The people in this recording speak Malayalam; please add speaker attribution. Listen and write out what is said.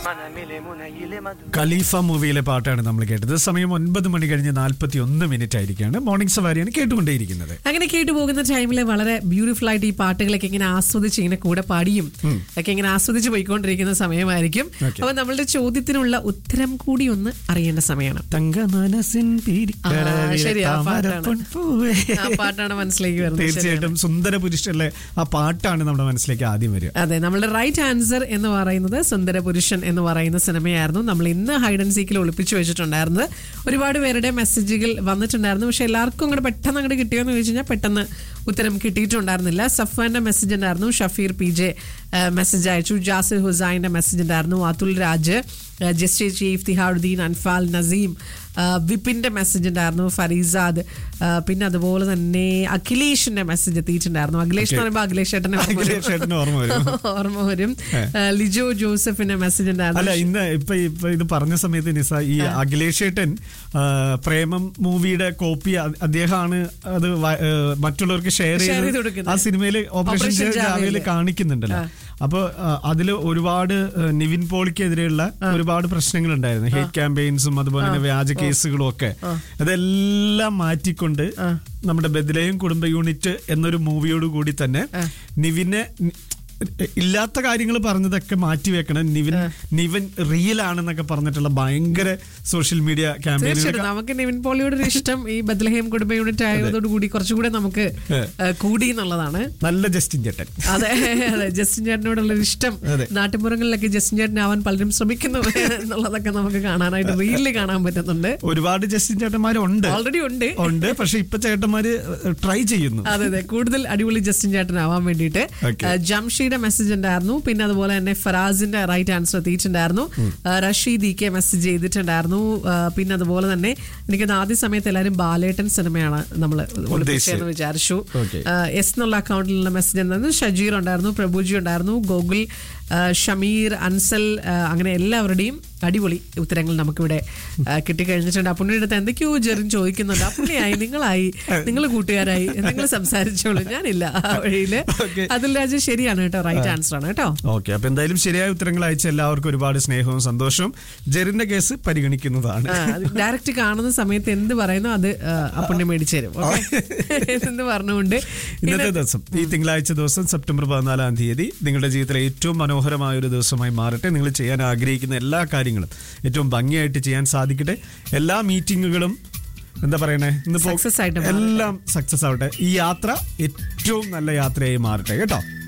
Speaker 1: മനമിലെ മുനയിലെ മധു
Speaker 2: ഖലീഫ മൂവിയിലെ പാട്ടാണ് നമ്മൾ കേട്ടത് സമയം ഒൻപത് മണി കഴിഞ്ഞ് നാൽപ്പത്തി ഒന്ന് മിനിറ്റ് ആയിരിക്കുകയാണ് മോർണിംഗ് സവാരിയാണ് കേട്ടുകൊണ്ടേയിരിക്കുന്നത്
Speaker 3: അങ്ങനെ കേട്ടു പോകുന്ന ടൈമിൽ വളരെ ബ്യൂട്ടിഫുൾ ആയിട്ട് ഈ പാട്ടുകളൊക്കെ ഇങ്ങനെ ആസ്വദിച്ച് ഇങ്ങനെ കൂടെ പാടിയും ഒക്കെ ഇങ്ങനെ ആസ്വദിച്ച് പോയിക്കൊണ്ടിരിക്കുന്ന സമയമായിരിക്കും
Speaker 2: Okay.
Speaker 3: അപ്പൊ നമ്മളുടെ ചോദ്യത്തിനുള്ള ഉത്തരം കൂടി ഒന്ന് അറിയേണ്ട സമയമാണ്
Speaker 2: തങ്ക മനസ്സിൻ
Speaker 3: ആ, ശരി, ആ പാട്ടാണ്.
Speaker 2: പൂവേ.
Speaker 3: ആ പാട്ടാണ് മനസ്സിലേക്ക് വരുന്നത് ശരിയാണ്.
Speaker 2: തീർച്ചയായിട്ടും സുന്ദര പുരുഷനിലെ ആ പാട്ടാണ് നമ്മുടെ മനസ്സിലേക്ക് ആദ്യം വരിക
Speaker 3: അതെ നമ്മളുടെ റൈറ്റ് ആൻസർ എന്ന് പറയുന്നത് സുന്ദര പുരുഷൻ എന്ന് പറയുന്ന സിനിമയായിരുന്നു നമ്മൾ ഇന്ന് ഹൈഡ് ആൻഡ് സീക്കിൽ ഒളിപ്പിച്ചു വെച്ചിട്ടുണ്ടായിരുന്നത് ഒരുപാട് പേരുടെ മെസ്സേജുകൾ വന്നിട്ടുണ്ടായിരുന്നു പക്ഷെ എല്ലാവർക്കും അങ്ങോട്ട് പെട്ടെന്ന് അങ്ങോട്ട് കിട്ടിയോന്ന് ചോദിച്ചു കഴിഞ്ഞാൽ പെട്ടെന്ന് ഉത്തരം കിട്ടിയിട്ടുണ്ടായിരുന്നില്ല സഫാന്റെ മെസ്സേജ് ഉണ്ടായിരുന്നു ഷഫീർ പി ജെ മെസ്സേജ് അയച്ചു ജാസിർ ഹുസൈന്റെ മെസ്സേജ് ഉണ്ടായിരുന്നു അതുൽ രാജ് ജസ്റ്റി ചീഫ് തിഹാറുദ്ദീൻ അൻഫാൽ നസീം ആ, വിപിന്റെ മെസ്സേജ് ഉണ്ടായിരുന്നു ഫരീസാദ് ആ, പിന്നെ അതുപോലെ തന്നെ അഖിലേഷിന്റെ മെസ്സേജ് എത്തിയിട്ടുണ്ടായിരുന്നു അഖിലേഷ് എന്ന് പറയുമ്പോൾ അഖിലേഷ് ചേട്ടനെ ഓർമ്മ വരും.
Speaker 2: അഖിലേഷ് ചേട്ടന് ഓർമ്മ വരും.
Speaker 3: ഓർമ്മ വരും ആ, ലിജോ ജോസഫിന്റെ മെസ്സേജ്
Speaker 2: അല്ല
Speaker 3: ഉണ്ടായിരുന്നു
Speaker 2: ഇന്ന് ഇപ്പൊ ഇപ്പൊ ഇത് പറഞ്ഞ സമയത്ത് നിസ ഈ അഖിലേഷ് ഏട്ടൻ ആ, പ്രേമം മൂവിയുടെ കോപ്പി അദ്ദേഹമാണ് അത് വ- ഏ, മറ്റുള്ളവർക്ക് ഷെയർ
Speaker 3: Share ചെയ്ത്
Speaker 2: ചെയ്ത്
Speaker 3: കൊടുക്കുന്നത്.
Speaker 2: ആ സിനിമയിൽ ഓപ്പറേഷൻ
Speaker 3: ഓപ്പറേഷൻ
Speaker 2: ജാവയിൽ
Speaker 3: ജാവയില്.
Speaker 2: കാണിക്കുന്നുണ്ടല്ലോ അപ്പൊ അതിൽ ഒരുപാട് ആ, നിവിൻ പോളിക്കെതിരെയുള്ള ഒരുപാട് പ്രശ്നങ്ങൾ ഉണ്ടായിരുന്നു ഹേറ്റ് ക്യാമ്പയിൻസും അതുപോലെ തന്നെ വ്യാജ കേസുകളും ഒക്കെ അതെല്ലാം മാറ്റിക്കൊണ്ട് നമ്മുടെ ബദലയും കുടുംബ യൂണിറ്റ് എന്നൊരു മൂവിയോട് കൂടി തന്നെ നിവിനെ നി- ഇല്ലാത്ത കാര്യങ്ങൾ പറഞ്ഞതൊക്കെ മാറ്റി വെക്കണം നിവിൻ നിവിൻ റിയൽ ആണെന്നൊക്കെ പറഞ്ഞിട്ടുള്ള ഭയങ്കര സോഷ്യൽ മീഡിയ ക്യാമ്പയിനുകൾ
Speaker 3: തീർച്ചയായിട്ടും നമുക്ക് നിവിൻ പോളിയോട് ഒരു ഇഷ്ടം ഈ ബദ്ലഹേം കുടുംബ യൂണിറ്റ് ആയതോടുകൂടി കുറച്ചുകൂടെ നമുക്ക് ആ, കൂടി എന്നുള്ളതാണ്
Speaker 2: നല്ല ജസ്റ്റിൻ ചേട്ടൻ
Speaker 3: അതെ അതെ ജസ്റ്റിൻ ചേട്ടനോടുള്ള ഒരു ഇഷ്ടം
Speaker 2: അതെ.
Speaker 3: നാട്ടുമ്പുറങ്ങളിലൊക്കെ ജസ്റ്റിൻ ചേട്ടനാവാൻ പലരും ശ്രമിക്കുന്നു എന്നുള്ളതൊക്കെ നമുക്ക് കാണാനായിട്ട് റീലിൽ കാണാൻ പറ്റുന്നുണ്ട്
Speaker 2: ഒരുപാട് ജസ്റ്റിൻ ചേട്ടന്മാരുണ്ട്
Speaker 3: ഓൾറെഡി ഉണ്ട്
Speaker 2: ഉണ്ട് പക്ഷെ ഇപ്പൊ ചേട്ടന്മാര് ട്രൈ ചെയ്യുന്നു
Speaker 3: അതെ അതെ കൂടുതൽ അടിപൊളി ജസ്റ്റിൻ ചേട്ടനാവാൻ വേണ്ടിയിട്ട്
Speaker 2: Okay.
Speaker 3: ആ, ജംഷീയുടെ മെസ്സേജ് ഉണ്ടായിരുന്നു പിന്നെ അതുപോലെ തന്നെ ഫറാസിന്റെ റൈറ്റ് ആൻസർ എത്തിയിട്ടുണ്ടായിരുന്നു ആ, റഷീദ് ഇ കെ മെസ്സേജ് ചെയ്തിട്ടുണ്ടായിരുന്നു ആ, പിന്നെ അതുപോലെ തന്നെ എനിക്ക് ആദ്യ സമയത്ത് എല്ലാവരും ബാലേട്ടൻ സിനിമയാണ് നമ്മൾ ഒളിപ്പിച്ചതെന്ന് വിചാരിച്ചു
Speaker 2: Okay.
Speaker 3: ആ, എസ് എന്നുള്ള അക്കൗണ്ടിലുള്ള മെസ്സേജ് ഉണ്ടായിരുന്നു ഷജീർ ഉണ്ടായിരുന്നു പ്രഭുജി ഉണ്ടായിരുന്നു ഗോകുൽ ആ, ഷമീർ അൻസൽ ആ, അങ്ങനെ എല്ലാവരുടെയും അടിപൊളി ഉത്തരങ്ങൾ നമുക്കിവിടെ ആ, കിട്ടിക്കഴിഞ്ഞിട്ടുണ്ട് അപ്പുണ്ണിയുടെ അടുത്ത് എന്തൊക്കെയോ ജെറിൻ ചോദിക്കുന്നുണ്ട് അപ്പുണ്ണിയായി നിങ്ങളായി നിങ്ങൾ കൂട്ടുകാരായി നിങ്ങൾ സംസാരിച്ചോളൂ ഞാനില്ല ആ വഴിയില്
Speaker 2: Okay.
Speaker 3: അതിൽ രാജ ശരിയാണ് കേട്ടോ റൈറ്റ് ആൻസർ ആണ് കേട്ടോ
Speaker 2: ഓക്കെ അപ്പൊ എന്തായാലും ശരിയായ ഉത്തരങ്ങൾ അയച്ച എല്ലാവർക്കും ഒരുപാട് സ്നേഹവും സന്തോഷവും ജെറിന്റെ കേസ് പരിഗണിക്കുന്നതാണ്
Speaker 3: ഡയറക്റ്റ് കാണുന്ന സമയത്ത് എന്ത് പറയുന്നു അത് ആ, അപ്പുണ്ണി മേടിച്ചു തരും okay? എന്ന് പറഞ്ഞുകൊണ്ട്
Speaker 2: ഇന്നത്തെ ദിവസം ഈ തിങ്കളാഴ്ച ദിവസം സെപ്റ്റംബർ പതിനാലാം തീയതി നിങ്ങളുടെ ജീവിതത്തിലെ ഏറ്റവും മനോഹരമായ ഒരു ദിവസമായി മാറട്ടെ നിങ്ങൾ ചെയ്യാൻ ആഗ്രഹിക്കുന്ന എല്ലാ കാര്യങ്ങളും ഏറ്റവും ഭംഗിയായിട്ട് ചെയ്യാൻ സാധിക്കട്ടെ എല്ലാ മീറ്റിങ്ങുകളും എന്താ പറയണേ ഇന്നിപ്പോ
Speaker 3: Success ആയിട്ട് മാറട്ടെ.
Speaker 2: എല്ലാം സക്സസ് ആവട്ടെ ഈ യാത്ര ഏറ്റവും നല്ല യാത്രയായി മാറട്ടെ കേട്ടോ